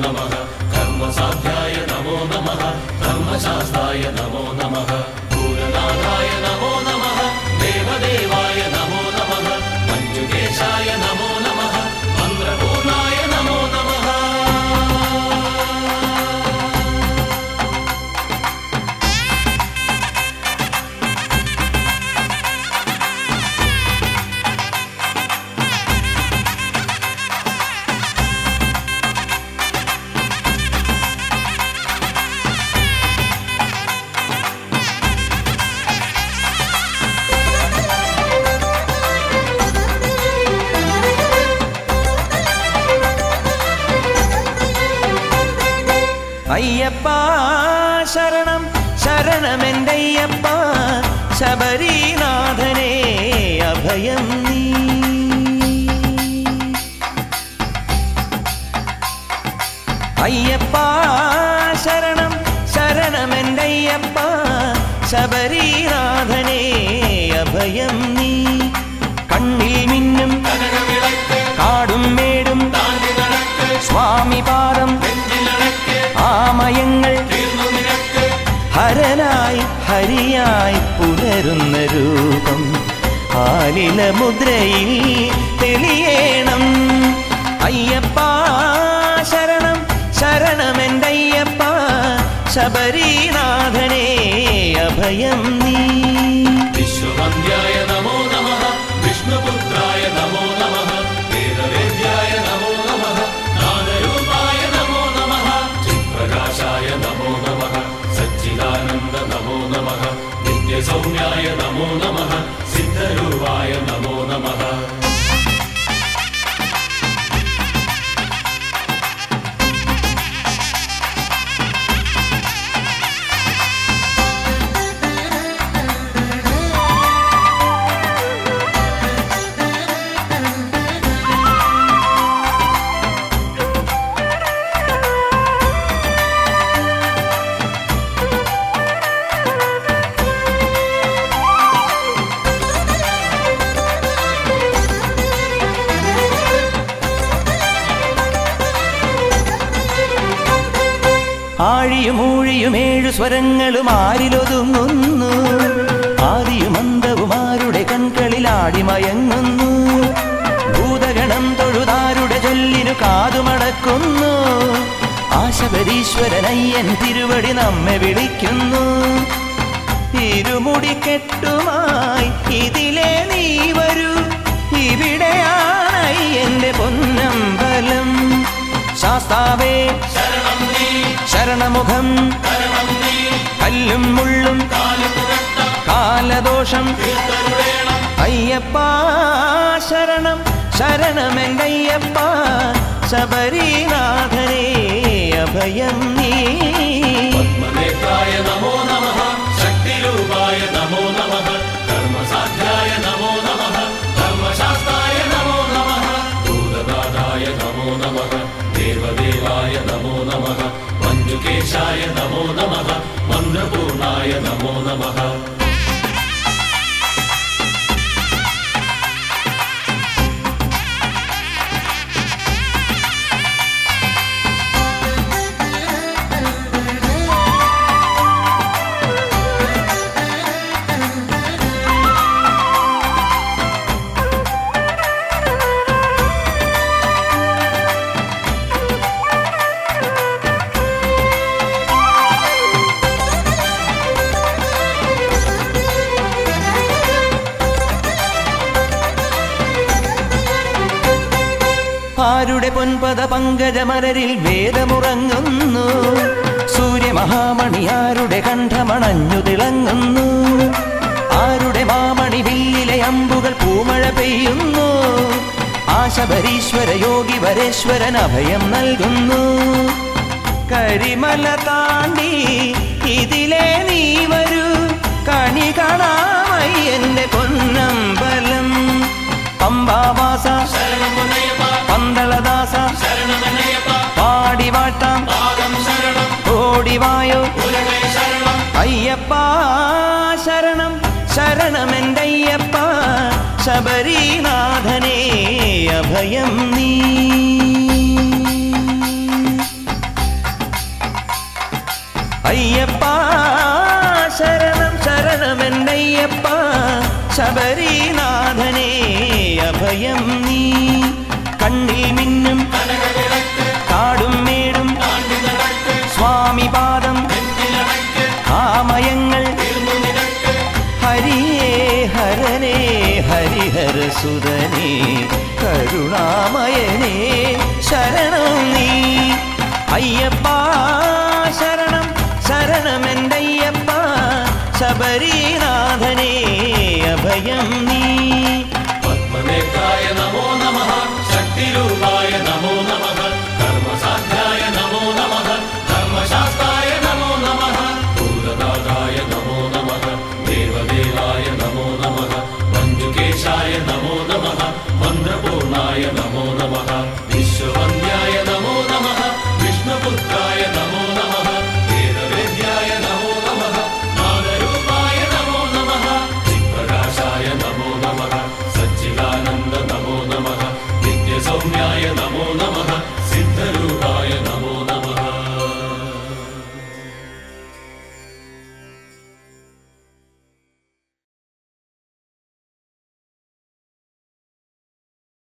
नमः कर्मसाध्याय नमो नमः धर्मशास्त्राय नमो नमः भूरनाथाय नमो नमः देवदेवाय नमो नमः मञ्जुकेशाय नमो नमः मन्द्रपूर्णाय नमो नमः അയ്യപ്പ ശരണം ശരണമെന്തയ്യപ്പ ശബരീനാഥനെ അഭയം നീ അയ്യപ്പ ശരണം ശരണമെന്തയ്യപ്പ ശബരീനാഥനെ അഭയം നീ കണ്ണിൽ മിന്നും കനകവിളക്ക് കാടും മേടും താണ്ടി നടക്ക് സ്വാമി പാദം നെഞ്ചിലടക്ക് ആമയങ്ങൾ തീർന്നു നിനക്ക് ഹരനായി ഹരിയായി പുലരുന്ന രൂപം ആലില മുദ്രയിൽ തെളിയേണം അയ്യപ്പ ശരണം ശരണമെന്തയ്യപ്പ ശബരീനാഥനെ അഭയം നീ വിശ്വവന്ദ്യായ നമോ നമഃ വിഷ്ണുപുത്രായ നമോ നമഃ വേദവേദ്യായ നമോ നമഃ നാദരൂപായ നമോ നമഃ ചിത്പ്രകാശായ നമോ നമഃ സച്ചിദാനന്ദ നമോ നമഃ നിത്യസൗമ്യായ നമോ നമഃ സിദ്ധരൂപായ നമോ നമഃ ആഴിയും ഊഴിയും ഏഴു സ്വരങ്ങളും ആരിലൊതുങ്ങുന്നു ആദിയും അന്തവും ആരുടെ കൺകളിൽ ആടിമയങ്ങുന്നു ഭൂതഗണം തൊഴുതാരുടെ ചൊല്ലിനു കാതുമടക്കുന്നു ആശബരീശ്വരനയ്യൻ തിരുവടി നമ്മെ വിളിക്കുന്നു ഇരുമുടിക്കെട്ടുമായി ഇതിലെ നീ വരൂ ഇവിടെയാണ് എന്റെ പൊന്നമ്പലം ശാസ്താവേ ശരണം നീ ശരണമുഖം ശരണം നീ കല്ലും മുള്ളും കാലുപുരട്ടം കാലദോഷം തീർത്തരുടേണം അയ്യപ്പ ശരണം ശരണമെങ്കയ്യപ്പ ശബരീനാഥനെ അഭയം നീ പത്മനേത്രായ നമോ നമഃ ശക്തിരൂപായ നമോ നമഃ കർമ്മസാധ്യായ നമോ നമഃ ധർമ്മശാസ്ത്രായ നമോ നമഃ ഭൂതനാഥായ നമോ നമഃ ദേവദേവായ നമോ നമഃ മഞ്ജുകേശായ നമോ നമഃ മന്ത്രപൂർണായ നമോ നമഃ ആരുടെ പൊൻപത പങ്കജമലരിൽ വേദമുറങ്ങുന്നു സൂര്യമഹാമണി ആരുടെ കണ്ഠമണഞ്ഞു തിളങ്ങുന്നു ആരുടെ മാമണി വില്ലിലെ അമ്പുകൾ പൂമഴ പെയ്യുന്നു ആശബരീശ്വര യോഗി വരേശ്വരൻ അഭയം നൽകുന്നു കരിമല താണ്ടി ഇതിലെ നീ വരൂ കണി കാണാമായി എന്റെ പൊന്നമ്പലം പമ്പാവാസ ശരണം മുനയപ്പ പന്തളദാസ ശരണമനയപ്പ പാടിവാട്ടാം പാദം ശരണം ഓടിവായോ ഉലകേ ശരണം അയ്യപ്പ ശരണം ശരണമെന്തയ്യപ്പ ശബരീനാഥനെ അഭയം നീ ശബരീനാഥനെ അഭയം നീ കണ്ണിൽ മിന്നും കനകവിളക്ക് കാടും മേടും താണ്ടി നടക്ക് സ്വാമി പാദം നെഞ്ചിലടക്ക് കാമയങ്ങൾ തീർന്നു നിനക്ക് ഹരിയേ ഹരനേ ഹരിഹരസുതനേ കരുണാമയനേ ശരണം നീ അയ്യപ്പ ശരണം ശരണമെന്തയ്യപ്പ ശബരീനാഥനേ അഭയം നീ